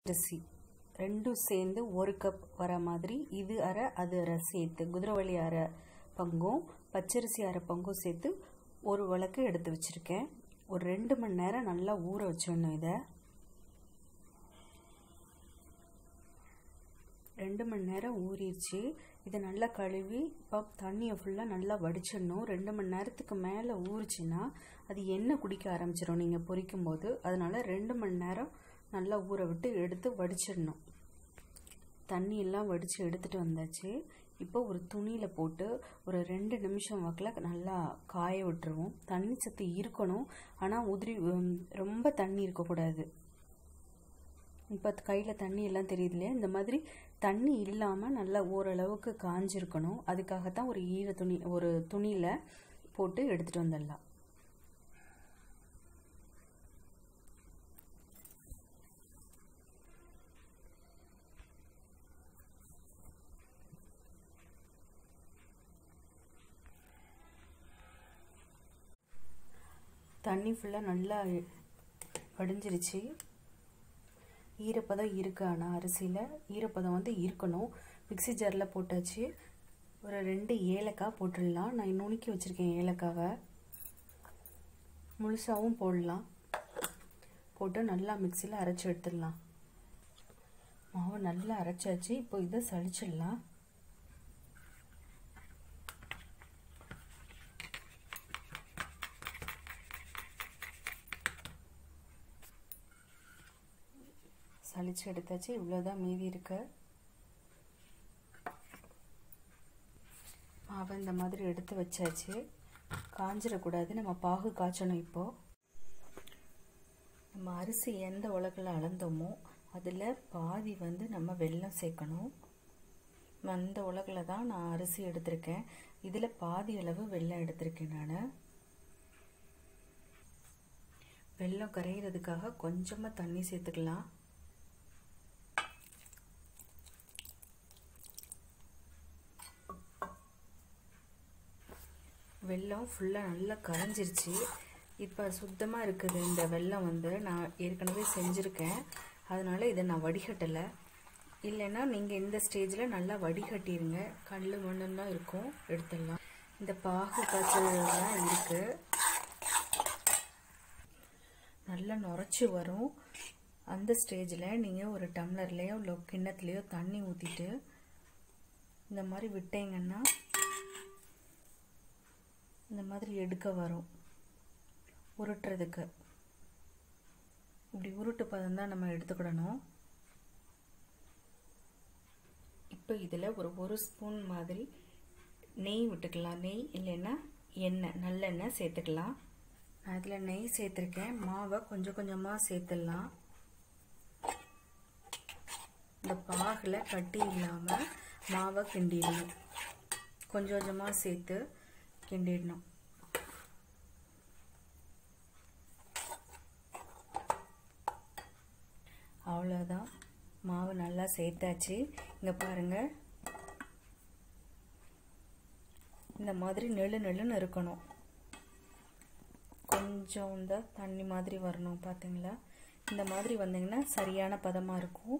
அரிசி ரெண்டும் சேர்ந்து ஒரு கப் வர மாதிரி இது அரை அது அரை சேர்த்து குதிரைவாளி அரை பங்கும் பச்சரிசி அரை பங்கும் சேர்த்து ஒரு விளக்கு எடுத்து வச்சுருக்கேன் ஒரு ரெண்டு மணி நேரம் நல்லா ஊற வச்சிடணும் இதை ரெண்டு மணி நேரம் ஊறிடுச்சு இதை நல்லா கழுவி இப்போ தண்ணியை ஃபுல்லாக நல்லா வடிச்சிடணும் ரெண்டு மணி நேரத்துக்கு மேலே ஊறிச்சுன்னா அது எண்ணெய் குடிக்க ஆரம்பிச்சிடும் நீங்கள் பொரிக்கும் போது அதனால ரெண்டு மணி நேரம் நல்லா ஊற விட்டு எடுத்து வடிச்சிடணும் தண்ணி எல்லாம் வடித்து எடுத்துகிட்டு வந்தாச்சு இப்போ ஒரு துணியில் போட்டு ஒரு ரெண்டு நிமிஷம் வாக்கில் நல்லா காய விட்டுருவோம் தண்ணி சத்து இருக்கணும் ஆனால் உதிரி ரொம்ப தண்ணி இருக்கக்கூடாது இப்போ கையில் தண்ணி எல்லாம் தெரியுது இல்லையா இந்த மாதிரி தண்ணி இல்லாமல் நல்லா ஓரளவுக்கு காஞ்சிருக்கணும் அதுக்காகத்தான் ஒரு ஈர துணி ஒரு துணியில் போட்டு எடுத்துகிட்டு வந்துடலாம் தண்ணி ஃபுல்லாக நல்லா வடிஞ்சிருச்சு ஈரப்பதம் இருக்கு ஆனால் அரிசியில் ஈரப்பதம் வந்து இருக்கணும் மிக்சி ஜாரில் போட்டாச்சு ஒரு ரெண்டு ஏலக்காய் போட்டுடலாம் நான் நுணுக்கி வச்சுருக்கேன் ஏலக்காவை முழுசாகவும் போடலாம் போட்டு நல்லா மிக்சியில் அரைச்சி எடுத்துடலாம் மாவு நல்லா அரைச்சாச்சு இப்போ இதை சளிச்சிடலாம் சளிச்சு எடுத்தாச்சு இவ்வளோதான் மீதி இருக்கு மாவை இந்த மாதிரி எடுத்து வச்சாச்சு காஞ்சிடக்கூடாது நம்ம பாகு காய்ச்சணும் இப்போது நம்ம அரிசி எந்த உலகில் அளந்தோமோ அதில் பாதி வந்து நம்ம வெல்லம் சேர்க்கணும் அந்த உலகில் தான் நான் அரிசி எடுத்திருக்கேன் இதில் பாதி அளவு வெல்லம் எடுத்திருக்கேன் நான் வெல்லம் கரைகிறதுக்காக கொஞ்சமாக தண்ணி சேர்த்துக்கலாம் வெல்லம் ஃபுல்லாக நல்லா கரைஞ்சிருச்சு இப்போ சுத்தமாக இருக்குது இந்த வெல்லம் வந்து நான் ஏற்கனவே செஞ்சுருக்கேன் அதனால் இதை நான் வடிகட்டலை இல்லைன்னா நீங்கள் இந்த ஸ்டேஜில் நல்லா வடிகட்டிடுங்க கல் மண்ணுலாம் இருக்கும் எடுத்துடலாம் இந்த பாகு காய்ச்சலாம் இருக்குது நல்லா நுரைச்சி வரும் அந்த ஸ்டேஜில் நீங்கள் ஒரு டம்ளர்லேயோ இல்லை கிண்ணத்துலேயோ தண்ணி ஊற்றிட்டு இந்த மாதிரி விட்டீங்கன்னா இந்த மாதிரி எடுக்க வரும் உருட்டுறதுக்கு இப்படி உருட்டு பதம் தான் நம்ம எடுத்துக்கிடணும் இப்போ இதில் ஒரு ஒரு ஸ்பூன் மாதிரி நெய் விட்டுக்கலாம் நெய் இல்லைன்னா எண்ணெய் நல்லெண்ணெய் சேர்த்துக்கலாம் நான் இதில் நெய் சேர்த்துருக்கேன் மாவை கொஞ்சம் கொஞ்சமாக சேர்த்துடலாம் இந்த பாகில் கட்டி இல்லாமல் மாவை கிண்டிடணும் கொஞ்சம் கொஞ்சமாக சேர்த்து கிண்டிடணும் அவ்வளோதான் மாவு நல்லா சேர்த்தாச்சு இங்கே பாருங்கள் இந்த மாதிரி நெழு நெழுன்னு இருக்கணும் கொஞ்சம் இந்த தண்ணி மாதிரி வரணும் பார்த்தீங்களா இந்த மாதிரி வந்தீங்கன்னா சரியான பதமாக இருக்கும்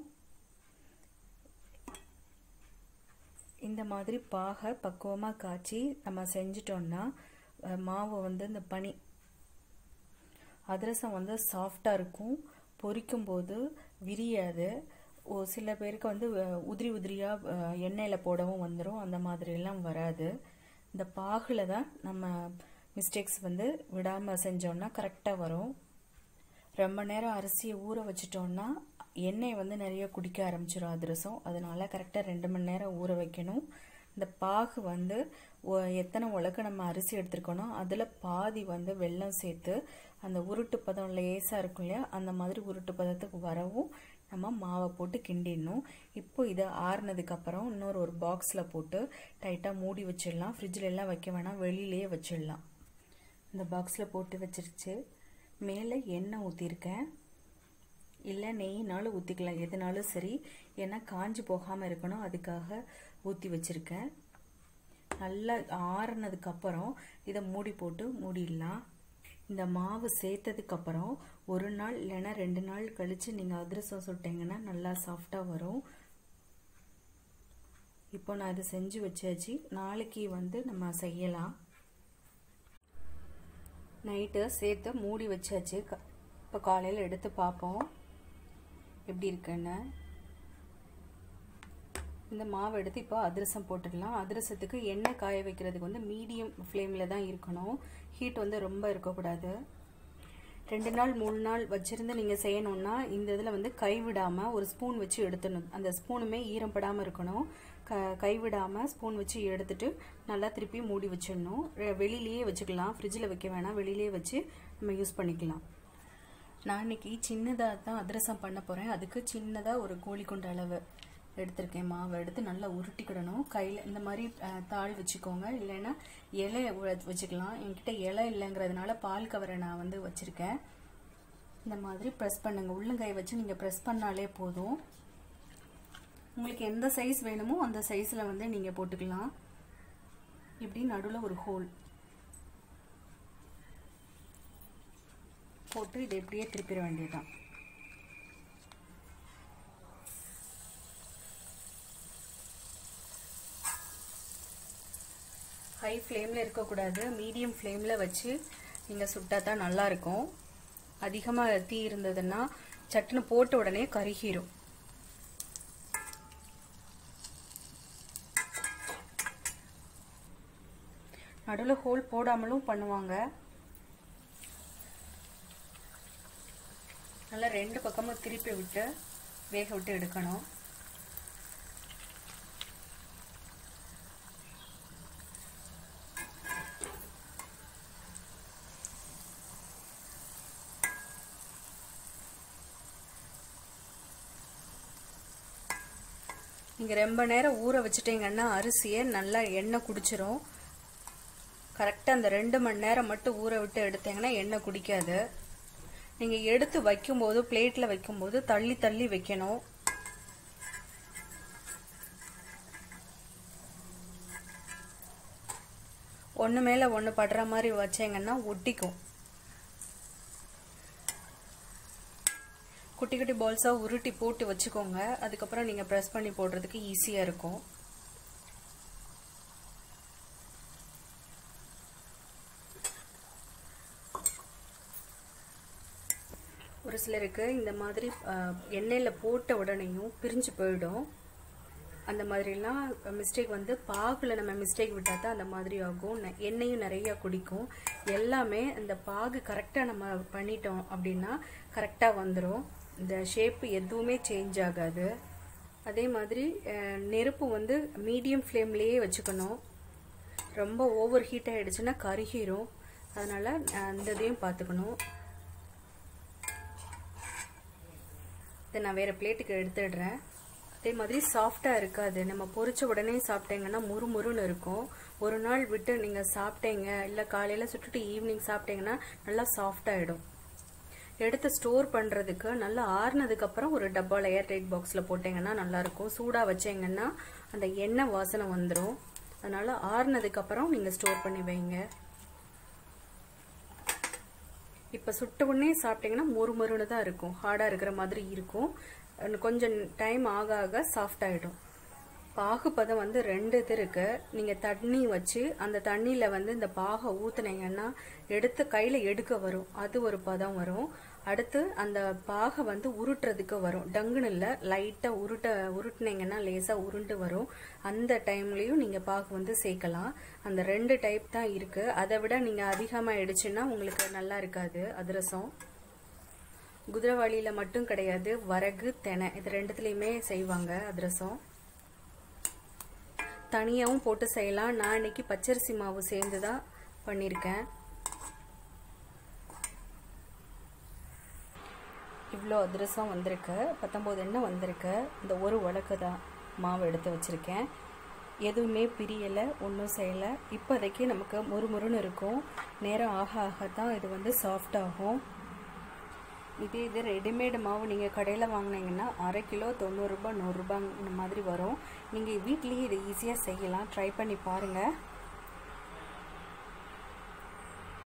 இந்த மாதிரி பாகை பக்குவமாக காய்ச்சி நம்ம செஞ்சிட்டோம்னா மாவு வந்து இந்த பனி அதிரசம் வந்து சாஃப்டாக இருக்கும் பொரிக்கும் போது விரியாது ஓ சில பேருக்கு வந்து உதிரி உதிரியாக எண்ணெயில் போடவும் வந்துடும் அந்த மாதிரிலாம் வராது இந்த பாகில் தான் நம்ம மிஸ்டேக்ஸ் வந்து விடாமல் செஞ்சோன்னா கரெக்டாக வரும் ரொம்ப நேரம் அரிசியை ஊற வச்சிட்டோன்னா எண்ணெய் வந்து நிறைய குடிக்க ஆரம்பிச்சிடும் அதிரசம் அதனால கரெக்டாக ரெண்டு மணி நேரம் ஊற வைக்கணும் இந்த பாகு வந்து எத்தனை உலக்கு நம்ம அரிசி எடுத்துருக்கணும் அதில் பாதி வந்து வெல்லம் சேர்த்து அந்த உருட்டு பதம் லேசாக இருக்கும் இல்லையா அந்த மாதிரி உருட்டு பதத்துக்கு வரவும் நம்ம மாவை போட்டு கிண்டிடணும் இப்போ இதை ஆறுனதுக்கப்புறம் இன்னொரு ஒரு பாக்ஸில் போட்டு டைட்டாக மூடி வச்சிடலாம் ஃப்ரிட்ஜில் எல்லாம் வைக்க வேணாம் வெளியிலேயே வச்சிடலாம் இந்த பாக்ஸில் போட்டு வச்சிருச்சு மேலே எண்ணெய் ஊற்றிருக்கேன் இல்லை நெய்னாலும் ஊற்றிக்கலாம் எதுனாலும் சரி ஏன்னா காஞ்சி போகாமல் இருக்கணும் அதுக்காக ஊற்றி வச்சுருக்கேன் நல்லா ஆறுனதுக்கப்புறம் இதை மூடி போட்டு மூடிடலாம் இந்த மாவு சேர்த்ததுக்கப்புறம் ஒரு நாள் இல்லைன்னா ரெண்டு நாள் கழித்து நீங்கள் அதிரசம் சுட்டிங்கன்னா நல்லா சாஃப்டாக வரும் இப்போ நான் இது செஞ்சு வச்சாச்சு நாளைக்கு வந்து நம்ம செய்யலாம் நைட்டு சேர்த்து மூடி வச்சாச்சு இப்போ காலையில் எடுத்து பார்ப்போம் எப்படி இருக்குன்னு இந்த மாவு எடுத்து இப்போ அதிரசம் போட்டுடலாம் அதிரசத்துக்கு எண்ணெய் காய வைக்கிறதுக்கு வந்து மீடியம் ஃப்ளேமில் தான் இருக்கணும் ஹீட் வந்து ரொம்ப இருக்கக்கூடாது ரெண்டு நாள் மூணு நாள் வச்சுருந்து நீங்கள் செய்யணுன்னா இந்த இதில் வந்து கைவிடாமல் ஒரு ஸ்பூன் வச்சு எடுத்துடணும் அந்த ஸ்பூனுமே ஈரப்படாமல் இருக்கணும் க கைவிடாமல் ஸ்பூன் வச்சு எடுத்துட்டு நல்லா திருப்பி மூடி வச்சிடணும் வெளியிலேயே வச்சுக்கலாம் ஃப்ரிட்ஜில் வைக்க வேணாம் வெளியிலேயே வச்சு நம்ம யூஸ் பண்ணிக்கலாம் நான் இன்னைக்கு சின்னதாக தான் அதிரசம் பண்ண போகிறேன் அதுக்கு சின்னதாக ஒரு கோழிக்குண்டு அளவு எடுத்திருக்கேன் மாவை எடுத்து நல்லா உருட்டிக்கிடணும் கையில் இந்த மாதிரி தாள் வச்சுக்கோங்க இல்லைன்னா இலை வச்சுக்கலாம் என்கிட்ட இலை இல்லைங்கிறதுனால பால் கவரை நான் வந்து வச்சுருக்கேன் இந்த மாதிரி ப்ரெஸ் பண்ணுங்க உள்ளங்கை வச்சு நீங்கள் ப்ரெஸ் பண்ணாலே போதும் உங்களுக்கு எந்த சைஸ் வேணுமோ அந்த சைஸில் வந்து நீங்கள் போட்டுக்கலாம் இப்படி நடுவில் ஒரு ஹோல் போட்டு இதை எப்படியே திருப்பிட வேண்டியதுதான் ஹை ஃப்ளேமில் இருக்கக்கூடாது மீடியம் ஃப்ளேமில் வச்சு நீங்கள் சுட்டால் தான் நல்லாயிருக்கும் அதிகமாக தீ இருந்ததுன்னா சட்டுன்னு போட்ட உடனே கருகிரும் நடுவில் ஹோல் போடாமலும் பண்ணுவாங்க நல்லா ரெண்டு பக்கமும் திருப்பி விட்டு வேக விட்டு எடுக்கணும் நீங்கள் ரொம்ப நேரம் ஊற வச்சுட்டீங்கன்னா அரிசியை நல்லா எண்ணெய் குடிச்சிரும் கரெக்டாக அந்த ரெண்டு மணி நேரம் மட்டும் ஊற விட்டு எடுத்தீங்கன்னா எண்ணெய் குடிக்காது நீங்கள் எடுத்து வைக்கும்போது பிளேட்டில் வைக்கும்போது தள்ளி தள்ளி வைக்கணும் ஒன்று மேலே ஒன்று படுற மாதிரி வச்சீங்கன்னா ஒட்டிக்கும் குட்டி குட்டி பால்ஸாக உருட்டி போட்டு வச்சுக்கோங்க அதுக்கப்புறம் நீங்கள் ப்ரெஸ் பண்ணி போடுறதுக்கு ஈஸியாக இருக்கும் ஒரு சிலருக்கு இந்த மாதிரி எண்ணெயில் போட்ட உடனேயும் பிரிஞ்சு போயிடும் அந்த மாதிரிலாம் மிஸ்டேக் வந்து பாகில் நம்ம மிஸ்டேக் விட்டால் தான் அந்த மாதிரி ஆகும் எண்ணெயும் நிறையா குடிக்கும் எல்லாமே இந்த பாகு கரெக்டாக நம்ம பண்ணிட்டோம் அப்படின்னா கரெக்டாக வந்துடும் இந்த ஷேப்பு எதுவுமே சேஞ்ச் ஆகாது அதே மாதிரி நெருப்பு வந்து மீடியம் ஃப்ளேம்லேயே வச்சுக்கணும் ரொம்ப ஓவர் ஹீட் ஆகிடுச்சுன்னா கருகிரும் அதனால் அந்த இதையும் பார்த்துக்கணும் இதை நான் வேறு பிளேட்டுக்கு எடுத்துடுறேன் அதே மாதிரி சாஃப்டாக இருக்காது நம்ம பொரிச்ச உடனே சாப்பிட்டீங்கன்னா முறுமுறுன்னு இருக்கும் ஒரு நாள் விட்டு நீங்கள் சாப்பிட்டீங்க இல்லை காலையில் சுட்டுட்டு ஈவினிங் சாப்பிட்டீங்கன்னா நல்லா சாஃப்டாகிடும் எடுத்து ஸ்டோர் பண்ணுறதுக்கு நல்லா ஆறுனதுக்கப்புறம் ஒரு டப்பாவில் ஏர் டைட் பாக்ஸில் போட்டிங்கன்னா நல்லாயிருக்கும் சூடாக வச்சிங்கன்னா அந்த எண்ணெய் வாசனை வந்துடும் அதனால் ஆறுனதுக்கப்புறம் நீங்கள் ஸ்டோர் பண்ணி வைங்க இப்போ சுட்ட உடனே சாப்பிட்டீங்கன்னா மொறு மொறுன்னு தான் இருக்கும் ஹார்டாக இருக்கிற மாதிரி இருக்கும் கொஞ்சம் டைம் ஆக ஆக சாஃப்ட் ஆகிடும் பாகுப்பதம் வந்து ரெண்டு இது இருக்கு நீங்கள் தண்ணி வச்சு அந்த தண்ணியில் வந்து இந்த பாகை ஊற்றுனீங்கன்னா எடுத்து கையில் எடுக்க வரும் அது ஒரு பதம் வரும் அடுத்து அந்த பாகை வந்து உருட்டுறதுக்கு வரும் டங்குன்னு இல்லை லைட்டாக உருட்ட உருட்டினீங்கன்னா லேசாக உருண்டு வரும் அந்த டைம்லேயும் நீங்கள் பாகு வந்து சேர்க்கலாம் அந்த ரெண்டு டைப் தான் இருக்குது அதை விட நீங்கள் அதிகமாக ஆயிடுச்சுன்னா உங்களுக்கு நல்லா இருக்காது அதிரசம் குதிரைவாளியில் மட்டும் கிடையாது வரகு தெனை இது ரெண்டுத்துலேயுமே செய்வாங்க அதிரசம் தனியாகவும் போட்டு செய்யலாம் நான் இன்னைக்கு பச்சரிசி மாவு சேர்ந்து தான் பண்ணியிருக்கேன் இவ்வளோ அதிரசம் வந்திருக்கு பத்தொம்போது எண்ணெய் வந்திருக்கு இந்த ஒரு உலக்கு தான் மாவு எடுத்து வச்சுருக்கேன் எதுவுமே பிரியலை ஒன்றும் செய்யலை இப்போதைக்கு நமக்கு முறுமுறுன்னு இருக்கும் நேரம் ஆக ஆக தான் இது வந்து சாஃப்ட் ஆகும் இதே இது ரெடிமேடு மாவு நீங்கள் கடையில் வாங்கினீங்கன்னா அரை கிலோ தொண்ணூறுரூபா நூறுரூபா இந்த மாதிரி வரும் நீங்கள் வீட்லேயே இதை ஈஸியாக செய்யலாம் ட்ரை பண்ணி பாருங்கள்